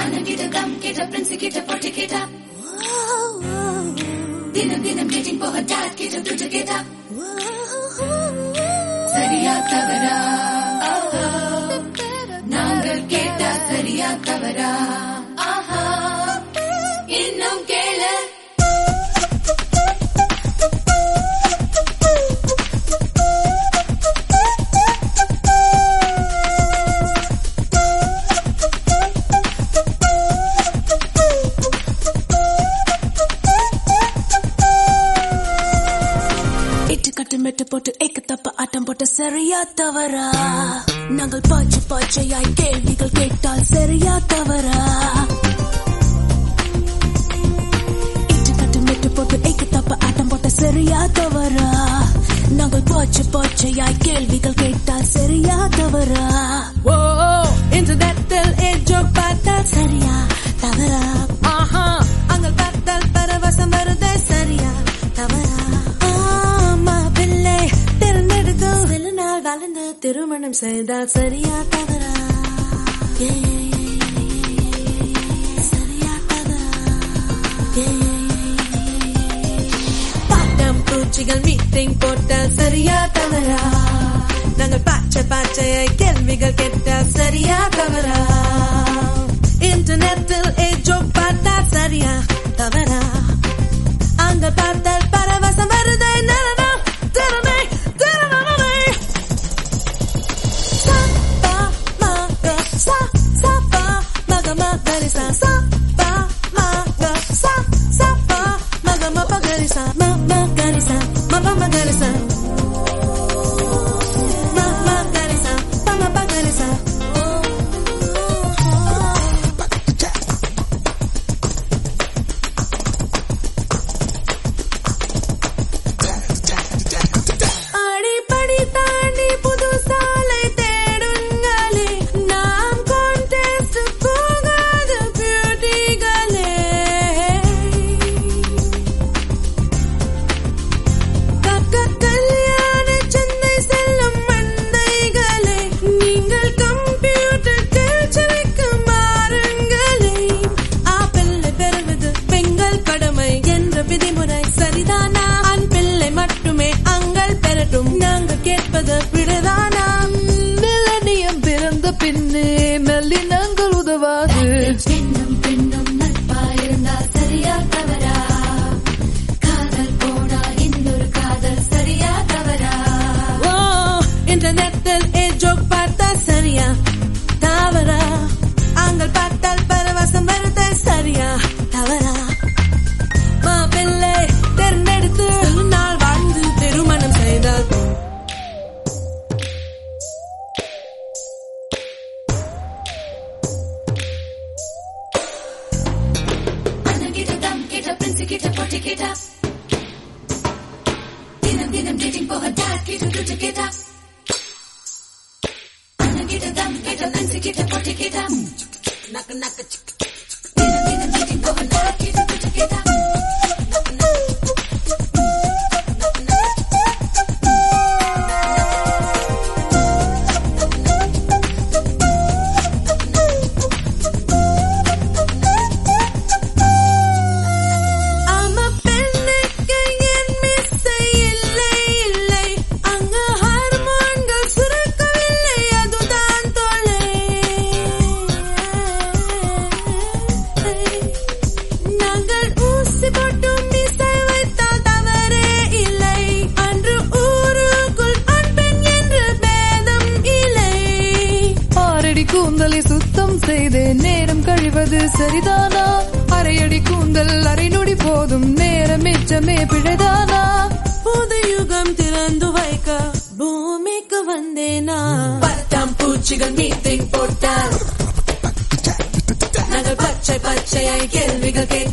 அண்ணன் கிட்ட கம் கிட்ட பிரின்ஸ் கிட்ட போட்டி கேட்டா தினம் தினம் டேட்டிங் போக டாட் கிட்ட துட்டு கேட்டா சரியா தவறா நாங்கள் கேட்டா சரியா தவறா ஆஹா இன்னும் கேளு இட்டு கட்டு மெட்டு போட்டு ஏக்க தப்ப ஆட்டம் போட்ட சரியா தவறா நாங்கள் பாய்ச்சி பாய்ச்சையாய் கேள்விகள் கேட்டால் சரியா தவறா இட்டு கட்டு மெட்டு போட்டு ஏக்க தப்ப ஆட்டம் போட்ட சரியா தவறா நாங்கள் பாய்ச்சி பாய்ச்சையாய் கேள்விகள் கேட்டால் சரியா தவறா ஓ இன்டர்நெட்டில் ஏஜோக் பார்த்தால் சரியா தவறா ஆஹா அங்கள் பார்த்தால் பரவசம் வருதே சரியா தவறா ஆமா பிள்ளை திறந்தெடுத்து சில நாள் வளர்ந்து திருமணம் செய்தால் சரியா தவறா ஏ, சரியா தவறா ஏ, பாட்டம் பூச்சிகள் மீட்டிங் போட்டால் சரியா தவறா நாங்கள் பாச்ச பாச்சையை கேள்விகள் கேட்டால் சரியா தவறா இன்டர்நெட்டில் ஏஜோக் பார்த்தால் சரியா தவறா அங்க பார்த்தால் பரவசம் வருதை நரனா திறமை திறமை சா பா மா க சா சா பா ம க ம க ரி சா சா பா மா க சா சா பா ம க ம ப க ரி சா ம ம க ரி சா ம ப ம க ரி சா ம ம க ரி சா ப ம ப க ரி சா அடிப்படி தாண்டி புது சாலை தேடுங்களே நாம் கான்டெஸ்ட் போகாத பியூட்டிகளே கக்க கல்யாண சென்னை செல்லும் மந்தைகளே நீங்கள் கம்ப்யூட்டர் கேள்விக்கு மாறுங்களே ஆப்பிள்ளை பெறுவது பெண்கள் கடமை என்ற விதிமுறை சரிதானா ஆண் பிள்ளை மட்டுமே அங்கள் பெறட்டும் நாங்கள் கேட்பது பிழைதானா மில்லனியம் பிறந்த பின்னே நல்லினங்கள் உதவாது பெண்ணும் பெண்ணும் நட்பா இருந்தா சரியா தவறா காதல் போனா இன்னொரு காதல் சரியா தவறா ஓ இன்டர்நெட்டில் ஏஜோக் பார்த்தா சரியா தவறா ஆங்கள் பார்த்தால் பரவசம் வருது சரியா தவறா மாப்பிள்ளை தேர்ந்தெடுத்து நாள் வாழ்ந்து திருமணம் செய்தால் அண்ணன் கிட்ட கம் கிட்ட பிரின்ஸ் கிட்ட போட்டி கேட்டா தினம் தினம் டேட்டிங் போக டாட் கிட்ட துட்டு கேட்டா அண்ணன் கிட்ட கம் கிட்ட பிரின்ஸ் கிட்ட போட்டி கேட்டா நக்கு நக்கு சிக்கு தினம் தினம் டேட்டிங் போக டாட் கிட்ட துட்டு கேட்டா ஆமா பெண்ணுக்கு என் மிஸ்ஸை இல்லை இல்லை அங்க ஹார்மோன்கள் சுரக்கவில்லை அதுதான் தொலை நாங்கள் ஊசி போட்டும் மிஸ்ஸை வைத்தால் தவறே இல்லை அன்று ஊருக்குள் ஆண் பெண் என்று பேதம் இல்லை ஆறடி கூந்தலை சுத்தம் செய்து நேரம் கழிவது சரிதானா அரையடி கூந்தல் அரை நொடி போதும் நேரம் மிச்சமே பிழைதானா புது யுகம் திறந்து வைக்க பூமிக்கு வந்தேனா பத்தாம் பூச்சிகள் மீட்டிங் போட்டால் நாங்கள் பச்சை பச்சையாய் கேள்விகள் கேட்க